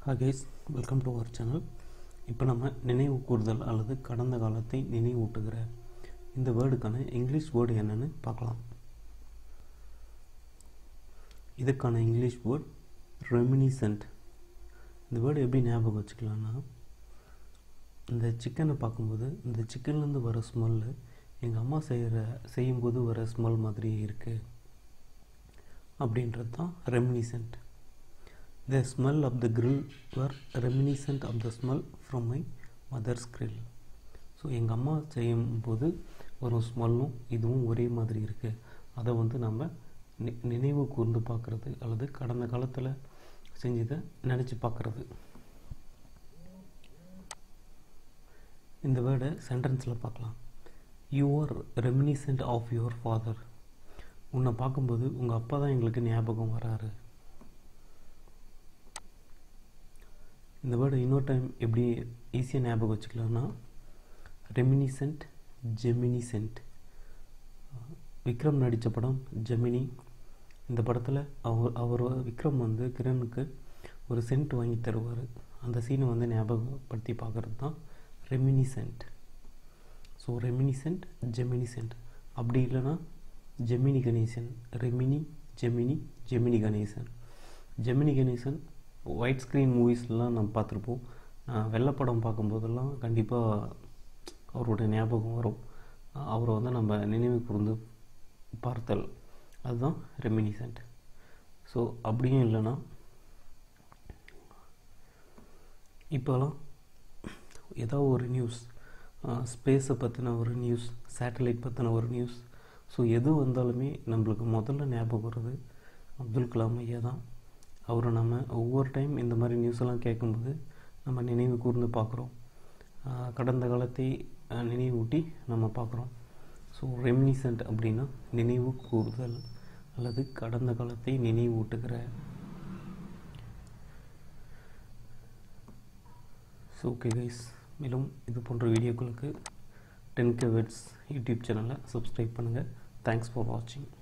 Hi guys welcome to our channel இப்போ நம்ம நினைவு கூறுதல் அல்லது கடந்த காலத்தை நினைவூட்டுகிற இந்த வேர்டுக்கான இங்கிலீஷ் வேர்டு என்னன்னு பார்க்கலாம் இதுக்கான இங்கிலீஷ் வேர்ட் ரெமினிசன்ட் இந்த வேர்டு எப்படி ஞாபகம் வச்சுக்கலாம்னா இந்த சிக்கனை பார்க்கும்போது இந்த சிக்கன்லேருந்து வர ஸ்மெல்லு எங்கள் அம்மா செய்கிற செய்யும்போது வர ஸ்மெல் மாதிரியே இருக்குது அப்படின்றது தான் reminiscent The smell of the grill were reminiscent of the smell from my mother's grill. So எங்கள் அம்மா செய்யும்போது வரும் ஸ்மெல்லும் இதுவும் ஒரே மாதிரி இருக்குது அதை வந்து நம்ம நி நினைவு கூர்ந்து பார்க்குறது அல்லது கடந்த காலத்தில் செஞ்சதை நினச்சி பார்க்குறது இந்த வேர்டை சென்டென்ஸில் பார்க்கலாம் you are reminiscent of your father உன்னை பார்க்கும்போது உங்கள் அப்பா தான் எங்களுக்கு ஞாபகம் வராரு இந்த வேர்டு இன்னொரு டைம் எப்படி ஈஸியாக ஞாபகம் வச்சுக்கலாம்னா ரெமினிசென்ட் ஜெமினிசென்ட் விக்ரம் நடித்த படம் ஜெமினி இந்த படத்தில் அவர் அவர் விக்ரம் வந்து கிரணுக்கு ஒரு சென்ட் வாங்கி தருவார் அந்த சீனை வந்து ஞாபகப்படுத்தி பார்க்குறது தான் ரெமினிசென்ட் ஸோ ரெமினிசென்ட் ஜெமினிசென்ட் அப்படி இல்லைன்னா ஜெமினி கணேசன் ரெமினி ஜெமினி ஜெமினி கணேசன் ஜெமினி கணேசன் ஒயிட் ஸ்க்ரீன் மூவிஸ்லாம் நம்ம பார்த்துருப்போம் வெள்ளப்படம் பார்க்கும்போதெல்லாம் கண்டிப்பாக அவரோட ஞாபகம் வரும் அவரை வந்து நம்ம நினைவு கூர்ந்து பார்த்தல் அதுதான் ரெமினிசன்ட் ஸோ அப்படியும் இல்லைன்னா இப்போலாம் ஏதோ ஒரு நியூஸ் ஸ்பேஸை பற்றின ஒரு நியூஸ் சேட்டலைட் பற்றின ஒரு நியூஸ் ஸோ எது வந்தாலுமே நம்மளுக்கு முதல்ல ஞாபகம் வருது அப்துல் கலாம் ஐயா தான் அவரை நம்ம ஒவ்வொரு டைம் இந்த மாதிரி நியூஸ் எல்லாம் கேட்கும்போது நம்ம நினைவு கூர்ந்து பார்க்குறோம் கடந்த காலத்தை நினைவூட்டி நம்ம பார்க்குறோம் ஸோ ரெமினிசன்ட் அப்படின்னா நினைவு கூறுதல் அல்லது கடந்த காலத்தை நினைவூட்டுகிற ஸோ ஓகே கைஸ் மேலும் இது போன்ற வீடியோக்களுக்கு டென் கே வெட்ஸ் யூடியூப் சேனலை சப்ஸ்கிரைப் பண்ணுங்கள் தேங்க்ஸ் ஃபார் வாட்சிங்